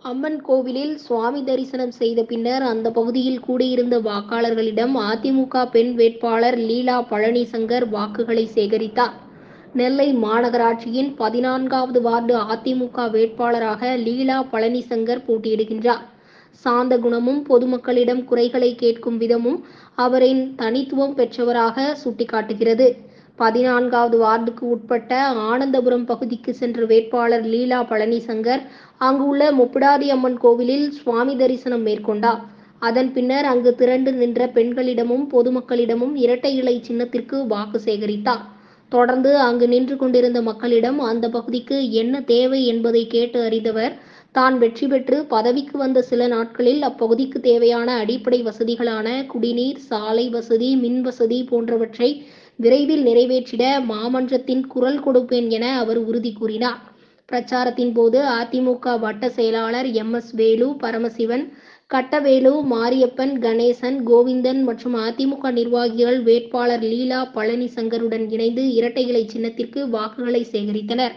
அம்மன் கோவிலில் சுவாமி தரிசனம் செய்த பின்னர் அந்த பகுதியில் கூடியிருந்த வாக்காளர்களிடம் அதிமுக பெண் வேட்பாளர் லீலா பழனிசங்கர் வாக்குகளை சேகரித்தார் நெல்லை மாநகராட்சியின் பதினான்காவது வார்டு அதிமுக வேட்பாளராக லீலா பழனிசங்கர் போட்டியிடுகின்றார் சாந்த குணமும் பொதுமக்களிடம் குறைகளை கேட்கும் விதமும் அவரின் தனித்துவம் பெற்றவராக சுட்டிக்காட்டுகிறது பதினான்காவது வார்டுக்கு உட்பட்ட ஆனந்தபுரம் பகுதிக்கு சென்ற வேட்பாளர் லீலா பழனிசங்கர் அங்கு உள்ள முப்பிடாதி அம்மன் கோவிலில் சுவாமி தரிசனம் மேற்கொண்டார் அதன் பின்னர் அங்கு திரண்டு நின்ற பெண்களிடமும் பொதுமக்களிடமும் இரட்டை இலை சின்னத்திற்கு வாக்கு சேகரித்தார் தொடர்ந்து அங்கு நின்று கொண்டிருந்த மக்களிடம் அந்த பகுதிக்கு என்ன தேவை என்பதை கேட்டு அறிந்தவர் தான் வெற்றி பெற்று பதவிக்கு வந்த சில நாட்களில் அப்பகுதிக்கு தேவையான அடிப்படை வசதிகளான குடிநீர் சாலை வசதி மின் வசதி போன்றவற்றை விரைவில் நிறைவேற்றிட மாமன்றத்தின் குரல் கொடுப்பேன் என அவர் உறுதி கூறினார் பிரச்சாரத்தின் போது அதிமுக வட்ட செயலாளர் எம் எஸ் வேலு பரமசிவன் கட்டவேலு மாரியப்பன் கணேசன் கோவிந்தன் மற்றும் அதிமுக நிர்வாகிகள் வேட்பாளர் லீலா பழனிசங்கருடன் இணைந்து இரட்டை இலை சின்னத்திற்கு வாக்குகளை சேகரித்தனர்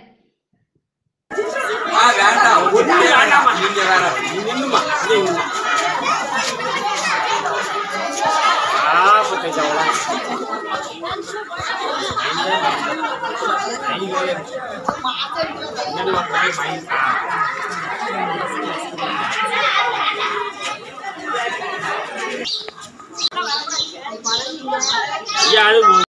ஆ வேண்டாம் ஒண்ணு வேண்டாமா நீங்க வேற நீ நில்லுமா நீ நில்லுமா ஆ புத்தை சவளா ஐயா அது